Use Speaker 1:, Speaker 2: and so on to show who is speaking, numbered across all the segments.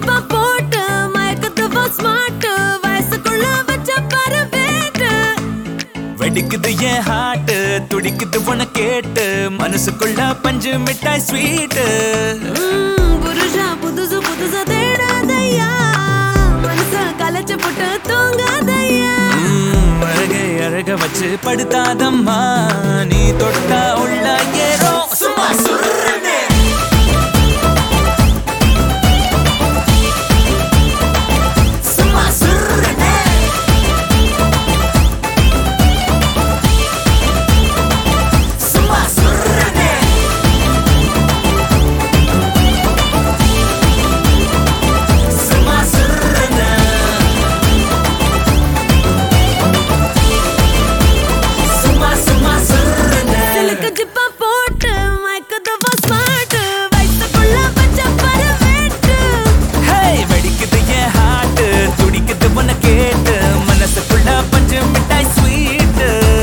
Speaker 1: ஜிப்பா போட்டு மயக்கத்துவா ஸ்மார்ட் வயசுக்குள்ள வச்ச பாரு வேட்டு
Speaker 2: வெடிக்குது என் ஹார்ட் துடிக்குது உன கேட்டு மனசுக்குள்ள பஞ்சு மிட்டாய் ஸ்வீட்டு
Speaker 1: ம், புருஷா புதுசு புதுசா தேடாதையா மனச கலைச்சு போட்டு தூங்காதையா
Speaker 2: அழகை அழக வச்சு படுத்தாதம்மா நீ தொட்டா உள்ள ஏறும் சும்மா சுருன்னு. சும்மா சுருன்னு. சும்மா சுருன்னு. சும்மா சுருன்னு. சும்மா சும்மா சுருன்னு.
Speaker 1: சிலுக்கு ஜிப்பா போட்டு மயக்கத்துவா ஸ்மார்ட் வயசுக்குள்ள வச்ச பாரு வேட்டு
Speaker 2: ஹேய், வெடிக்குது என் heart, துடிக்குது உன்னை கேட்டு மனசுக்குள்ள பஞ்சு மிட்டாய் sweet.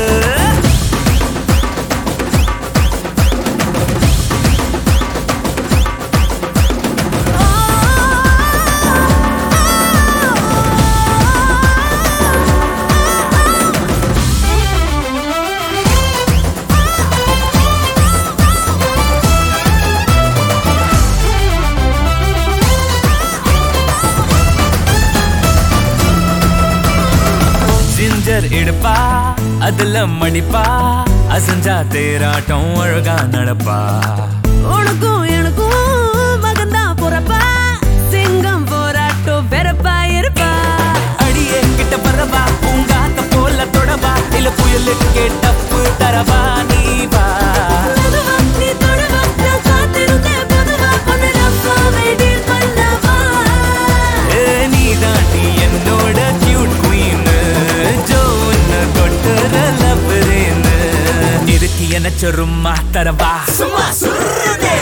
Speaker 2: ஜிஞ்சர் இடுப்பா அதுல மடிப்பா அசஞ்சா தேராட்டம் அழகா நடப்பா
Speaker 1: உனக்கும் எனக்கும் மகந்தா பொறப்பா சிங்கம் போராட்டம் பெறப்பா இருப்பா
Speaker 2: அடியே கிட்ட பரவா பூங்காத்த போல தொடவா இல்ல புயலுக்கு டப்பு தரவா நீ வா
Speaker 1: மெதுவா நீ தொடுவா நான் காத்திருந்தேன் பொதுவா பொண்ணு ரப்பா வெயிட் பண்ணவா
Speaker 2: ஏ, நீதான் நீ என்னோட cute queen. ஜோன்னு தொட்டுற loverன்னு. இருக்கு என சொருமா தரவா சும்மா சுருதே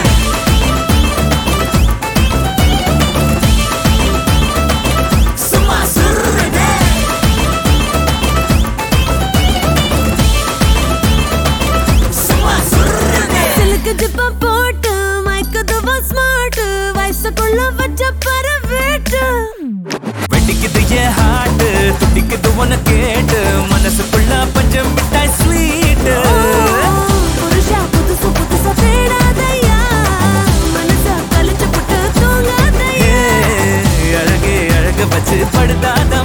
Speaker 2: சும்மா சுருதே சும்மா சுருதே
Speaker 1: சிலுக்கு ஜிப்பா போட்டு மயக்கத்துவா ஸ்மார்ட் வயசுக்குள்ள வச்ச பாரு வேட்டு
Speaker 2: வெடிக்குது என் ஹார்ட் துடிக்குது உன கேட்டு மனசுக்குள்ள பஞ்சம் மிட்டாய் ஸ்வீட்
Speaker 1: புருஷா புதுசு புதுசா தேடாதையா மனச கழிச்சு போட்டு தூங்காதையா
Speaker 2: அழகே அழக வச்சு படுதாத